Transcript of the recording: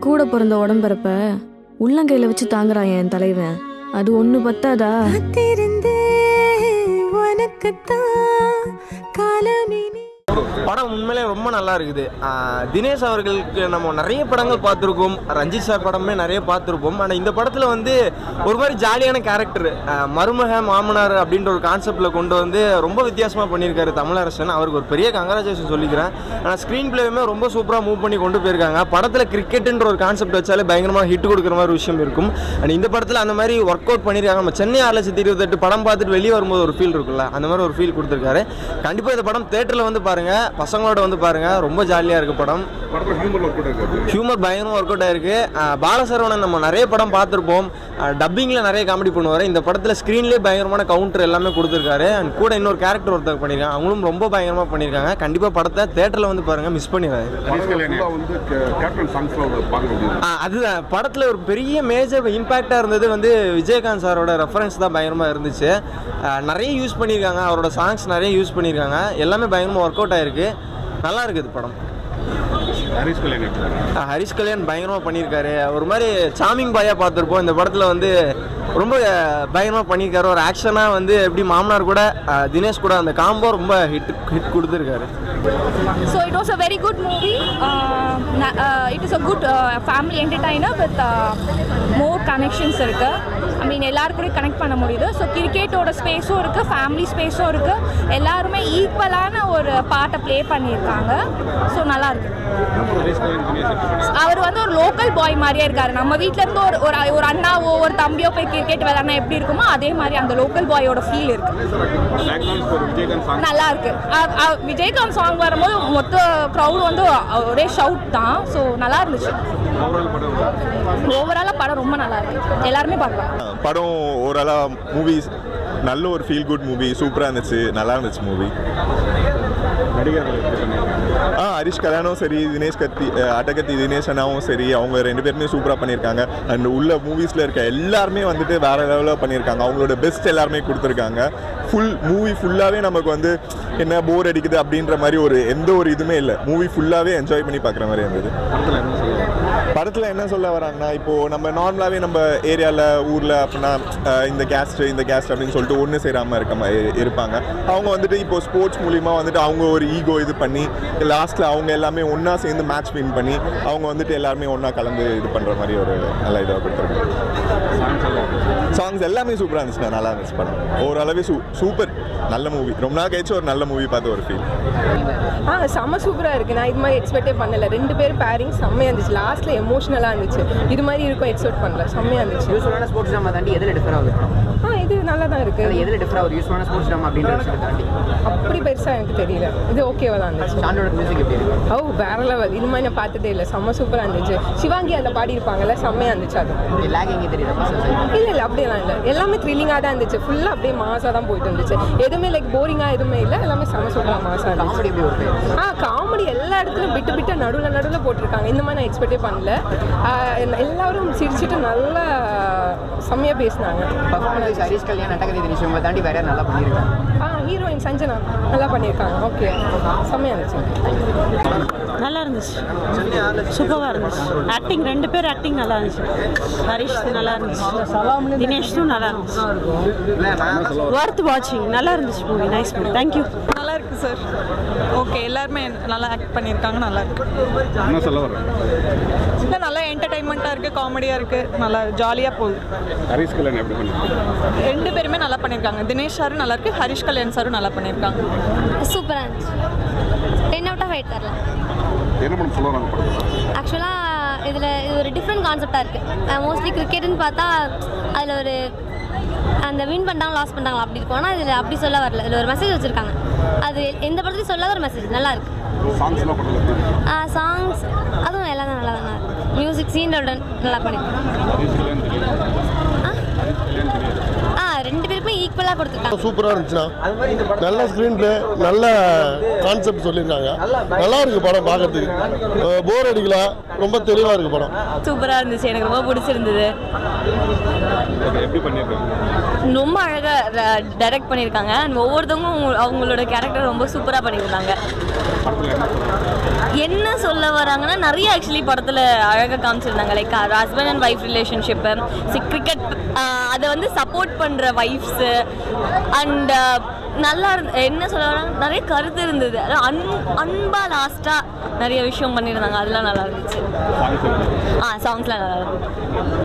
கூட பிறந்த உடம்பிறப்ப உள்ளங்கையில வச்சு தாங்குறான் என் தலைவன் அது ஒண்ணு பத்தாதா காத்திருந்தே உனக்குத்தான் காலமினி படம் உண்மையிலே ரொம்ப நல்லா இருக்குது ஆஹ் தினேஷ் அவர்களுக்கு நம்ம நிறைய படங்கள் பார்த்துருக்கோம் ரஞ்சித் சார் படமே நிறைய பார்த்துருப்போம் ஆனால் இந்த படத்தில் வந்து ஒரு மாதிரி ஜாலியான கேரக்டர் மருமக மாமனார் அப்படின்ற ஒரு கான்செப்டில் கொண்டு வந்து ரொம்ப வித்தியாசமாக பண்ணியிருக்காரு தமிழரசன் அவருக்கு ஒரு பெரிய கங்க்ராச்சுலேஷன் சொல்லிக்கிறேன் ஆனால் ஸ்க்ரீன் பிளேயுமே ரொம்ப சூப்பராக மூவ் பண்ணி கொண்டு போயிருக்காங்க படத்தில் கிரிக்கெட்டுன்ற ஒரு கான்செப்ட் வச்சாலே பயங்கரமாக ஹிட் கொடுக்குற மாதிரி ஒரு விஷயம் இருக்கும் அண்ட் இந்த படத்தில் அந்த மாதிரி ஒர்க் அவுட் பண்ணியிருக்காங்க நம்ம சென்னை ஆறு லட்சத்தி இருபத்தெட்டு படம் பார்த்துட்டு வெளியே வரும்போது ஒரு ஃபீல் இருக்குல்ல அந்த மாதிரி ஒரு ஃபீல் கொடுத்துருக்காரு கண்டிப்பாக இந்த படம் தேட்டரில் வந்து பாருங்க பசங்களோட வந்து பாருங்க ரொம்ப ஜாலியாக இருக்கு படம் படத்தில் ஹியூமர் ஒர்க் அவுட் இருக்கு ஹியூமர் பயங்கரமாக ஒர்க் அவுட் ஆயிருக்கு அஹ் பாலசரவணன் நம்ம நிறைய படம் பார்த்துருப்போம் டப்பிங்கில் நிறைய காமெடி பண்ணுவார் இந்த படத்தில் ஸ்க்ரீன்லேயே பயங்கரமான கவுண்டர் எல்லாமே கொடுத்துருக்காரு அண்ட் கூட இன்னொரு கேரக்டர் ஒருத்தர் பண்ணியிருக்காங்க அவங்களும் ரொம்ப பயங்கரமாக பண்ணியிருக்காங்க கண்டிப்பாக படத்தை தேட்டரில் வந்து பாருங்க மிஸ் பண்ணிடுறாரு ஹரிஷ் கல்யாணி வந்து கேப்டன் சாங்ஸ்ல ஒரு பார்க்க முடியுது ஆ, அதுதான் படத்தில் ஒரு பெரிய மேஜர் இம்பேக்டாக இருந்தது வந்து விஜயகாந்த் சாரோட ரெஃபரன்ஸ் தான் பயங்கரமாக இருந்துச்சு ஆ, நிறைய யூஸ் பண்ணியிருக்காங்க அவரோட சாங்ஸ் நிறைய யூஸ் பண்ணியிருக்காங்க எல்லாமே பயங்கரமாக ஒர்க் அவுட் ஆயிருக்கு நல்லா இருக்குது படம் ஹரிஷ் கல்யாணி எப்படி இருக்கு? ஆ, ஹரிஷ் கல்யாண் பயங்கரமாக பண்ணியிருக்காரு ஒரு மாதிரி சாமிங் பாயாக பார்த்துருப்போம் இந்த படத்தில் வந்து ரொம்ப பயங்கரமாக பண்ணியிருக்காரு ஒரு ஆக்ஷனாக வந்து எப்படி மாமனார் கூட ஆ, தினேஷ் கூட அந்த காம்போ ரொம்ப ஹிட் ஹிட் கொடுத்துருக்காரு So it was a very good movie. Uh, na- uh, it is a good uh, family entertainer with uh, more connections இருக்கு ஐ மீன் எல்லாரும் கூட கனெக்ட் பண்ண முடியுது ஸோ கிரிக்கெட்டோட ஸ்பேஸும் இருக்கு ஃபேமிலி ஸ்பேஸும் இருக்கு எல்லாருமே ஈக்குவலான ஒரு பாட்டை ப்ளே பண்ணியிருக்காங்க ஸோ நல்லா இருக்கு அவர் வந்து ஒரு லோக்கல் பாய் மாதிரியே இருக்காரு நம்ம வீட்ல இருந்து ஒரு ஒரு ஒரு அண்ணாவோ ஒரு தம்பியோ போய் கிரிக்கெட் விளையாடினா எப்படி இருக்குமோ அதே மாதிரி அந்த லோக்கல் பாயோட ஃபீல் இருக்கு பேக்ரவுண்ட் ஸ்கோர் விஜயகாந்த் சாங் நல்லா இருக்கு அ- அ- விஜயகாந்த் சாங் வரும்போது மொத்த க்ரௌட் வந்து ஒரே ஷவுட் தான் ஸோ நல்லா இருந்துச்சு ஓவரால் படம் ஓவராலாக படம் ரொம்ப நல்லா இருக்கு எல்லாருமே பார்க்கலாம் படம் ஓவராலாக மூவிஸ் நல்ல ஒரு ஃபீல் குட் மூவி சூப்பராக இருந்துச்சு நல்லா இருந்துச்சு மூவி நடிகர்கள் எப்படி பண்ணியிருக்காங்க ஆ ஹரிஷ் கல்யாணும் சரி தினேஷ் கத்தி அஹ், அட்டகத்தி தினேஷ் அண்ணாவும் சரி அவங்க ரெண்டு பேருமே சூப்பராக பண்ணியிருக்காங்க அண்ட் உள்ள மூவிஸில் இருக்க எல்லாருமே வந்துட்டு வேற லெவலில் பண்ணியிருக்காங்க அவங்களோட பெஸ்ட் எல்லாருமே கொடுத்துருக்காங்க ஃபுல் மூவி ஃபுல்லாகவே நமக்கு வந்து என்ன போர் அடிக்குது அப்படின்ற மாதிரி ஒரு எந்த ஒரு இதுவுமே இல்லை மூவி ஃபுல்லாகவே என்ஜாய் பண்ணி பார்க்குற மாதிரி இருந்தது படத்தில் என்ன சொல்லுவாங்க படத்தில் என்ன சொல்ல வராங்கன்னா இப்போது நம்ம நார்மலாகவே நம்ம ஏரியாவில் ஊரில் அப்படின்னா அஹ், இந்த கேஸ்ட் இந்த கேஸ்ட் அப்படின்னு சொல்லிட்டு ஒன்று சேராமல் இருக்க மாதிரி இருப்பாங்க அவங்க வந்துட்டு இப்போ ஸ்போர்ட்ஸ் மூலிமா வந்துட்டு அவங்க ஒரு ஈகோ இது பண்ணி லாஸ்ட்டில் அவங்க எல்லாமே ஒன்றா சேர்ந்து மேட்ச் வின் பண்ணி அவங்க வந்துட்டு எல்லாருமே ஒன்றா கலந்து இது பண்ணுற மாதிரி ஒரு நல்ல இதாக கொடுத்துருக்காங்க சாங்ஸ் எல்லாம் எப்படி இருக்கு? சாங்ஸ் எல்லாமே சூப்பராக இருந்துச்சுண்ணா நல்லா இருந்துச்சு படம் ஓரளவே சூ சூப்பர் நல்ல மூவி ரொம்ப நாள் கழிச்சு ஒரு நல்ல மூவி பார்த்து ஒரு ஃபீல் ஆ செம்ம சூப்பராக இருக்குது நான் இது மாதிரி எக்ஸ்பெக்டே பண்ணல ரெண்டு பேரும் பேரிங் செம்மையாக இருந்துச்சு லாஸ்ட்டில் எமோஷனலாக இருந்துச்சு இது மாதிரி இருக்கும் எக்ஸ்பெக்ட் பண்ணல செம்மையாக இருந்துச்சு யூஸ்வலான ஸ்போர்ட்ஸ் ட்ராமா தாண்டி எதில் டிஃபர் ஆகுது ஆ இது நல்லா தான் அது இருக்குது எதில் டிஃபர் ஆகுது யூஸ்வலான ஸ்போர்ட்ஸ் ட்ராமா அப்படின்ற விஷயத்தை தாண்டி அப்படி பெருசாக எனக்கு தெரியல இது ஓகேவா தான் இருந்துச்சு ஷாண்டோட மியூசிக் எப்படி இருக்கு ஓ வேற லெவல் இது மாதிரி நான் பார்த்ததே இல்லை செம்ம சூப்பராக இருந்துச்சு சிவாங்கி அதில் பாடியிருப்பாங்கல்ல செம்மையாக இருந்துச்சு அது லேக் எங்கே தெரியுது பசங்க சரி இல்லை இல்லை அப்படியெல்லாம் இல்லை எல்லாமே த்ரில்லிங்காக தான் இருந்துச்சு ஃபுல்லாக அப்படியே மாசாக தான் போயிட்டு இருந்துச்சு எதுவுமே லைக் போரிங்காக எதுவுமே இல்லை எல்லாமே செம்ம சூப்பராக மாசாக இருந்துச்சு காமெடி எப்படி இருக்கு ஆ காமெடி எல்லா இடத்துலையும் விட்டு விட்டு நடுவில் நடுவில் போட்டிருக்காங்க இந்த மாதிரி நான் எக்ஸ்பெக்டே பண்ணல ஆ, எல்லா- எல்லாரும் சிரிச்சிட்டு நல்லா செம்மையாக பேசினாங்க பர்ஃபார்மன்ஸ் ஹரிஷ் கல்யாண் அட்டகதி தினேஷ் இவங்க தாண்டி வேற யார் நல்லா பண்ணியிருக்காங்க ஆ ஹீரோயின் சஞ்சனா நல்லா பண்ணியிருக்காங்க ஓகே செம்மையாக இருந்துச்சு நல்லா இருந்துச்சு சூப்பராக இருந்துச்சு ஆக்டிங் ரெண்டு பேர் ஆக்டிங் நல்லா இருந்துச்சு ஹரிஷ் நல்லா இருந்துச்சு தினேஷும் நல்லா இருந்துச்சு ஒர்த் வாட்சிங் நல்லா இருந்துச்சு மூவி நைஸ் மூவி தேங்க்யூ நல்லா இருக்கு சார் ஓகே எல்லாருமே நல்லா ஆக்ட் பண்ணியிருக்காங்க நல்லா இருக்கு என்ன சொல்ல வர்றாங்க இல்லை நல்லா என்டர்டைன்மெண்ட்டாக இருக்குது காமெடியாக இருக்குது நல்லா ஜாலியாக போகுது ஹரிஷ் கல்யாணி எப்படி பண்ணியிருக்காங்க ரெண்டு பேருமே நல்லா பண்ணியிருக்காங்க தினேஷ் சாரும் நல்லா இருக்கு ஹரிஷ் கல்யாண் சாரும் நல்லா பண்ணியிருக்காங்க சூப்பராக இருந்துச்சு டென் அவுட் ஆஃப் எயிட் தரலாம் என்ன படம் சொல்ல வராங்க படத்தில் ஆக்சுவலாக இதில் இது ஒரு டிஃப்ரெண்ட் கான்செப்டாக இருக்குது மோஸ்ட்லி கிரிக்கெட்டுன்னு பார்த்தா அதில் ஒரு அந்த வின் பண்ணிட்டாங்க லாஸ் பண்ணிட்டாங்க அப்படி இருக்கும் ஆனால் இதில் அப்படி சொல்ல வரல இதில் ஒரு மெசேஜ் வச்சுருக்காங்க அது எந்த படத்துலையும் சொல்லாத ஒரு மெசேஜ் நல்லா இருக்கு சாங்ஸ் எல்லாம் படத்தில் எப்படி இருக்கு? சாங்ஸ் அதுவும் எல்லாம் தான் நல்லா தான் இருக்கு மியூசிக் சீனோட நல்லா பண்ணியிருக்காங்க ஹரிஷ் கல்யாண் தெரியும் ஆ? ஹரிஷ் கல்யாண் தெரியும் ஆ ரெண்டு பேருக்குமே ஈக்குவலாக கொடுத்துருக்காங்க சூப்பராக இருந்துச்சுண்ணா நல்ல ஸ்க்ரீன் ப்ளே நல்ல கான்செப்ட் சொல்லியிருக்காங்க நல்லா இருக்கு படம் பார்க்கறதுக்கு போர் அடிக்கல ரொம்ப தெளிவாக இருக்கு படம் சூப்பராக இருந்துச்சு எனக்கு ரொம்ப பிடிச்சிருந்தது எப்படி பண்ணியிருக்காங்க ரொம்ப அழகாக டைரக்ட் பண்ணியிருக்காங்க அண்ட் ஒவ்வொருத்தவங்களும் அவங்க- அவங்களோட கேரக்டர் ரொம்ப சூப்பராக பண்ணியிருக்காங்க என்ன சொல்ல வராங்கன்னா நிறைய ஆக்சுவலி படத்தில் அழகாக காமிச்சிருந்தாங்க like husband and wife relationship சி கிரிக்கெட் அதை வந்து சப்போர்ட் பண்ணுற ஒய்ஃப்ஸு அண்ட் நல்லா இருந்த என்ன சொல்ல வராங்க நிறைய கருத்து இருந்தது அதாவது அன் அன்பாக லாஸ்ட்டாக நிறைய விஷயம் பண்ணியிருந்தாங்க அதெல்லாம் நல்லா இருந்துச்சு ஆ சாங்ஸ்லாம் நல்லா இருந்துச்சு